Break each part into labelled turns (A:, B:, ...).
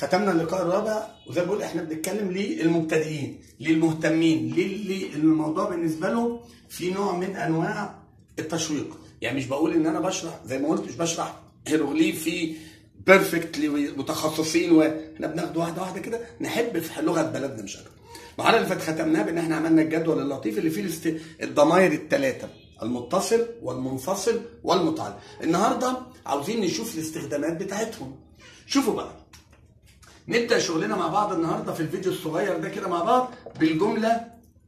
A: ختمنا اللقاء الرابع وزي ما بقول احنا بنتكلم للمبتدئين للمهتمين للي الموضوع بالنسبه له في نوع من انواع التشويق يعني مش بقول ان انا بشرح زي ما قلت مش بشرح هيروغليفي بيرفكتلي متخصصين واحنا بناخد واحده واحده كده نحب في لغه بلدنا مش اكتر. المحاضره اللي فاتت ختمناها بان احنا عملنا الجدول اللطيف اللي فيه الاست... الضمائر الثلاثه المتصل والمنفصل والمتعلق. النهارده عاوزين نشوف الاستخدامات بتاعتهم. شوفوا بقى نبدا شغلنا مع بعض النهارده في الفيديو الصغير ده كده مع بعض بالجمله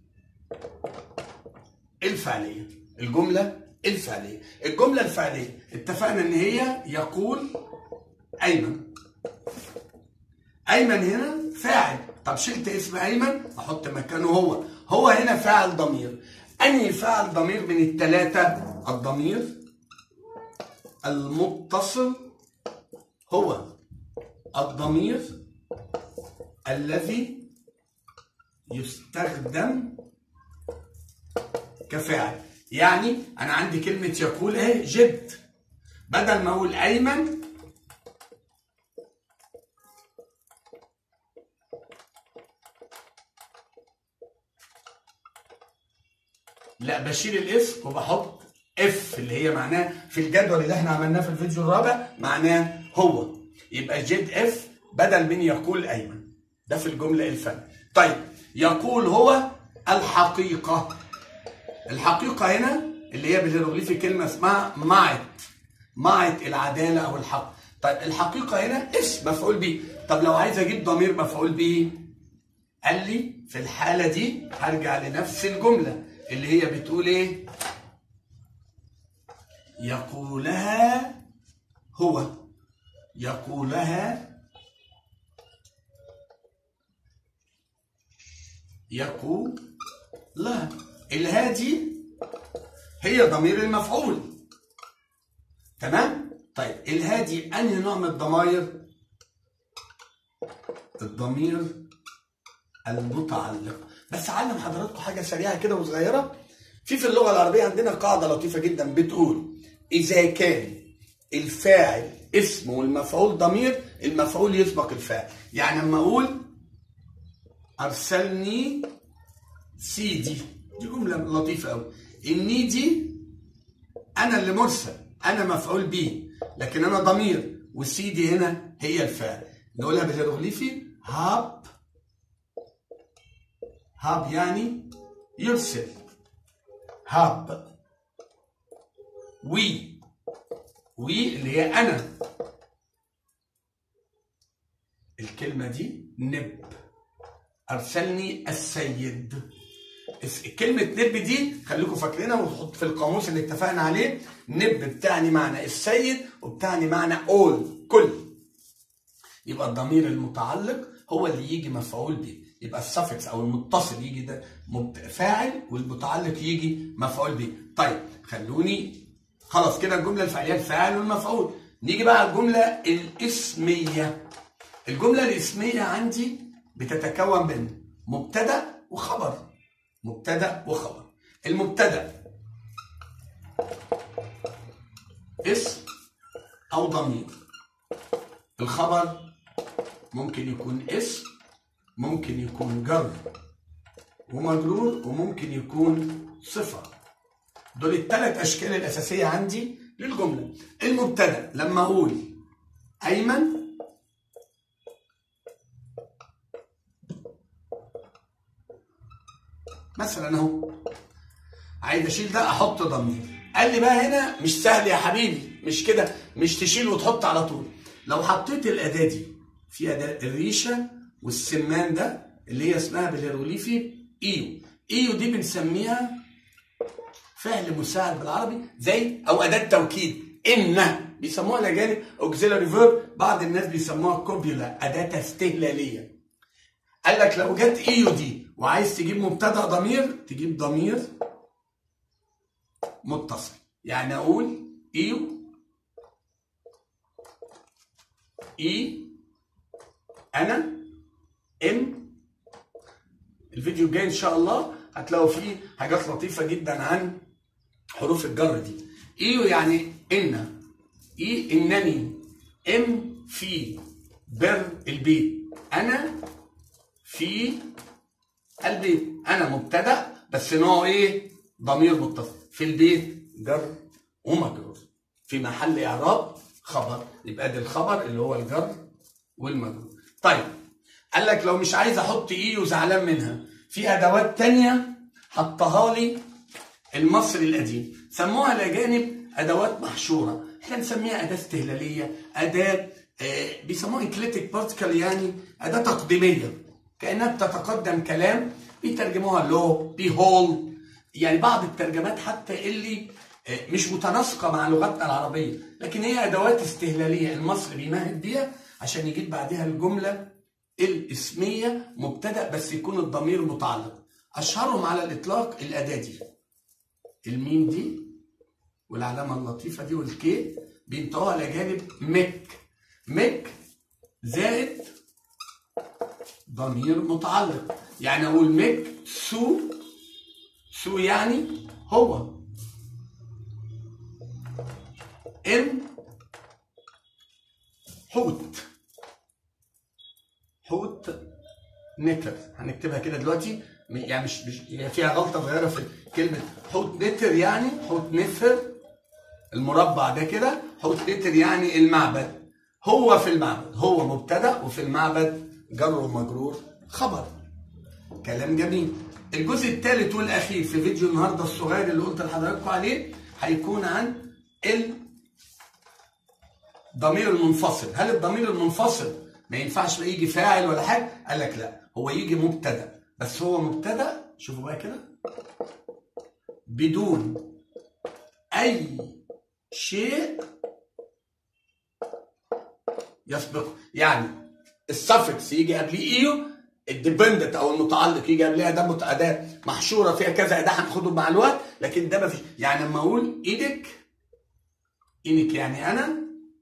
A: الفعليه الجمله الفعليه الجمله الفعليه اتفقنا ان هي يقول ايمن ايمن هنا فاعل طب شلت اسم ايمن احط مكانه هو هو هنا فاعل ضمير انهي فاعل ضمير من الثلاثه الضمير المتصل هو الضمير الذي يستخدم كفاعل يعني انا عندي كلمه يقول اهي جد بدل ما اقول ايمن لا بشيل الاسم وبحط اف اللي هي معناه في الجدول اللي احنا عملناه في الفيديو الرابع معناه هو يبقى جد اف بدل من يقول ايمن ده في الجمله الفعليه طيب يقول هو الحقيقه الحقيقه هنا اللي هي بالهيروغليفي كلمه اسمها معت معت العداله او الحق طيب الحقيقه هنا اسم مفعول به طب لو عايز اجيب ضمير مفعول به قال لي في الحاله دي هرجع لنفس الجمله اللي هي بتقول ايه يقولها هو يقولها يقول لا الهادي هي ضمير المفعول تمام طيب الهادي انهي نوع من الضمائر الضمير المتعلق بس علم حضراتكم حاجه سريعه كده وصغيره في في اللغه العربيه عندنا قاعده لطيفه جدا بتقول اذا كان الفاعل اسم والمفعول ضمير المفعول يسبق الفاعل يعني لما اقول ارسلني سيدي دي جمله لطيفه قوي الني دي انا اللي مرسل انا مفعول به لكن انا ضمير والسيدي هنا هي الفاعل نقولها بالهيروغليفي هاب هاب يعني يرسل هاب وي وي اللي هي انا الكلمه دي نب ارسلني السيد كلمة نب دي خليكم فاكرينها وتحط في القاموس اللي اتفقنا عليه نب بتعني معنى السيد وبتعني معنى اول كل يبقى الضمير المتعلق هو اللي يجي مفعول به يبقى السفكس او المتصل يجي ده فاعل والمتعلق يجي مفعول به طيب خلوني خلاص كده الجمله الفعليه الفاعل والمفعول نيجي بقى على الجمله الاسميه الجمله الاسميه عندي بتتكون من مبتدا وخبر مبتدا وخبر المبتدا اسم او ضمير الخبر ممكن يكون اسم ممكن يكون جر ومجرور وممكن يكون صفة دول الثلاث أشكال الأساسية عندي للجملة المبتدأ لما أقول أيمن مثلا أهو عايز أشيل ده أحط ضمير قال لي بقى هنا مش سهل يا حبيبي مش كده مش تشيل وتحط على طول لو حطيت الأداة دي في أداة الريشة والسمان ده اللي هي اسمها بالهيروغليفي ايو ايو دي بنسميها فعل مساعد بالعربي زي او اداه توكيد ان بيسموها الاجانب اوكسيلاري فيرب بعض الناس بيسموها كوبيولا اداه استهلاليه قال لك لو جت ايو دي وعايز تجيب مبتدا ضمير تجيب ضمير متصل يعني اقول ايو اي انا ام الفيديو الجاي ان شاء الله هتلاقوا فيه حاجات لطيفه جدا عن حروف الجر دي ايو يعني ان اي انني ام في بر البيت انا في البيت انا مبتدا بس نوعه ايه ضمير متصل في البيت جر ومجرور في محل اعراب خبر يبقى ده الخبر اللي هو الجر والمجرور طيب قال لك لو مش عايز احط ايه وزعلان منها في ادوات تانية حطها لي المصري القديم سموها الاجانب ادوات محشوره احنا بنسميها اداه استهلاليه اداه آه بيسموها انكليتيك بارتيكل يعني اداه تقديميه كانها بتتقدم كلام بيترجموها لو بيهول يعني بعض الترجمات حتى اللي آه مش متناسقه مع لغتنا العربيه لكن هي ادوات استهلاليه المصري بيمهد بيها عشان يجيب بعدها الجمله الاسميه مبتدا بس يكون الضمير متعلق اشهرهم على الاطلاق الاداه دي الميم دي والعلامه اللطيفه دي والكي بينطقوها الاجانب مك مك زائد ضمير متعلق يعني اقول مك سو سو يعني هو ام حوت حوت نتر هنكتبها كده دلوقتي يعني مش, مش هي فيها غلطه صغيره في كلمه حوت نتر يعني حوت نفر المربع ده كده حوت نتر يعني المعبد هو في المعبد هو مبتدا وفي المعبد جر ومجرور خبر كلام جميل الجزء الثالث والاخير في فيديو النهارده الصغير اللي قلت لحضراتكم عليه هيكون عن الضمير المنفصل هل الضمير المنفصل ما ينفعش بقى يجي فاعل ولا حاجه قال لك لا هو يجي مبتدا بس هو مبتدا شوفوا بقى كده بدون اي شيء يسبقه يعني السفكس يجي قبليه ايو الديبندنت او المتعلق يجي قبلها ده اداه محشوره فيها كذا اداه هناخده مع الوقت لكن ده ما فيش يعني لما اقول ايدك انك يعني انا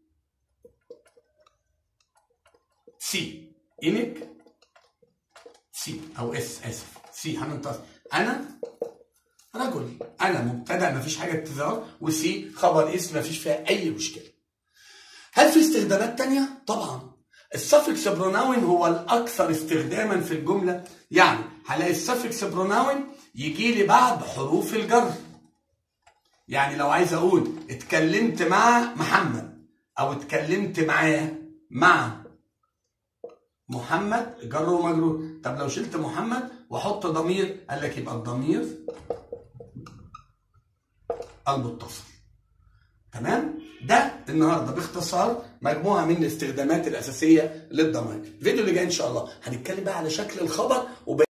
A: سي انك سي او اس اسف سي هننتصر انا رجل انا مبتدا ما فيش حاجه اتزار وسي خبر اسم ما فيش فيها اي مشكله هل في استخدامات تانية؟ طبعا السفكس بروناون هو الاكثر استخداما في الجمله يعني هلاقي السفكس بروناون يجي لي بعد حروف الجر يعني لو عايز اقول اتكلمت مع محمد او اتكلمت معاه مع محمد جر ومجرور طب لو شلت محمد واحط ضمير قال لك يبقى الضمير المتصل تمام ده النهارده باختصار مجموعه من الاستخدامات الاساسيه للضمائر الفيديو اللي جاي ان شاء الله هنتكلم بقى على شكل الخبر وب...